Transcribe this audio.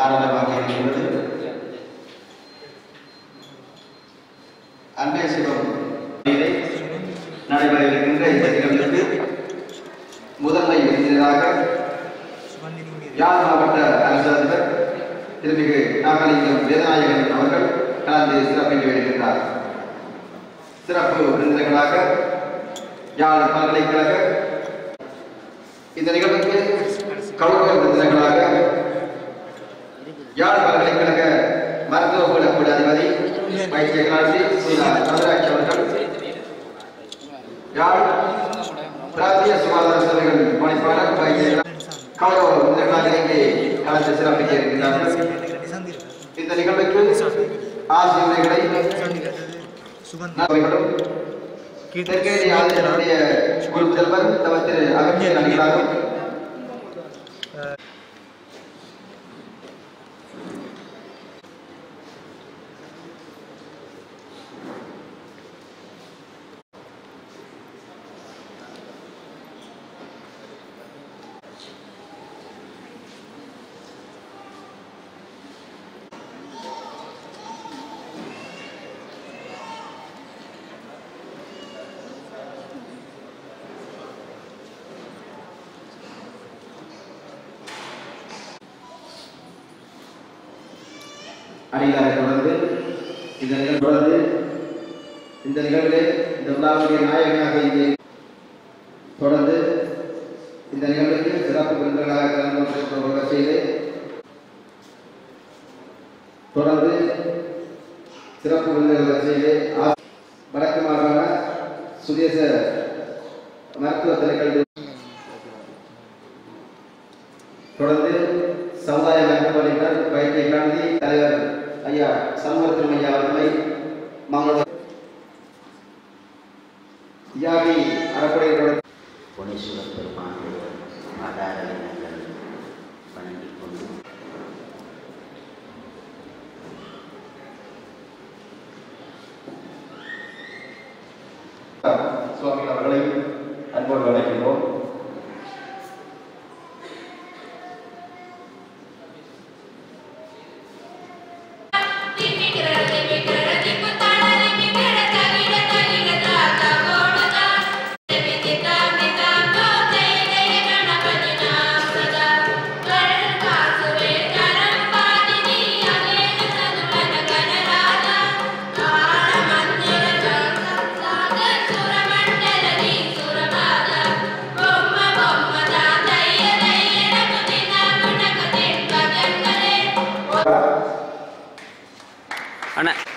ஆரம்பமாக இருக்கின்றது அன்பே சிவம் இதை நடைபெற இருக்கின்ற இந்த நிகழ்வுக்கு முதன்மை விருந்தினராக யாழ் மாவட்ட அரசு அதிபர் திருமிகு நாகலிங்கம் வேதநாயகன் அவர்கள் கலந்து சிறப்பிக்க வருகின்றார் சிறப்பு விருந்தினர்களாக யாழ் பல்கலைக்கழக இந்த நிகழ்வுக்கு கௌரவ விருந்தினர்களாக யாழ் பல்கலைக்கழக மருத்துவ பீடக்கூட அதிபதி வைத்திய கலாநிதி சீலா சந்திராட்சி அவர்கள் யாழ் பிராந்திய சுகாதார சேவைகள் பணிப்பாளர் வைத்திய கௌரவ விருந்தினர்களாக இங்கே கலந்து சிறப்பிக்க இருக்கின்றார்கள் இந்த நிகழ்வுக்கு ஆசிரியர்களை அவர்களும் தெற்கேடி ஆசிரியருடைய குரு முதல்வர் தவ திரு அகத்தியர் அணிகளாகும் அணிகளை தொடர்ந்து இந்த நிகழ்வு தொடர்ந்து இந்த நிகழ்விலே இந்த விழாவுடைய நாயகனாக இங்கே தொடர்ந்து இந்த நிகழ்வுக்கு சிறப்பு விருந்தினர்களாக கலந்து கொண்டிருக்கிற செய்து தொடர்ந்து சிறப்பு விருந்தினர் செய்து வடக்கு மாகாண சுதேச மருத்துவ திணைக்கள தொடர்ந்து சமுதாய மருத்துவ நிபுணர் வைத்திய காந்தி தலைவர் ஐயா சண்முகத்திரம் ஐயா அவர்களை மங்கள தியாகி அறப்படைகளோட புனேஸ்வரர் பெருமானுடைய ஆதார எண்ணங்கள் வணங்கிக் கொண்டு சுவாமி அவர்களை அன்போடு அழைக்கின்றோம் அண்ணா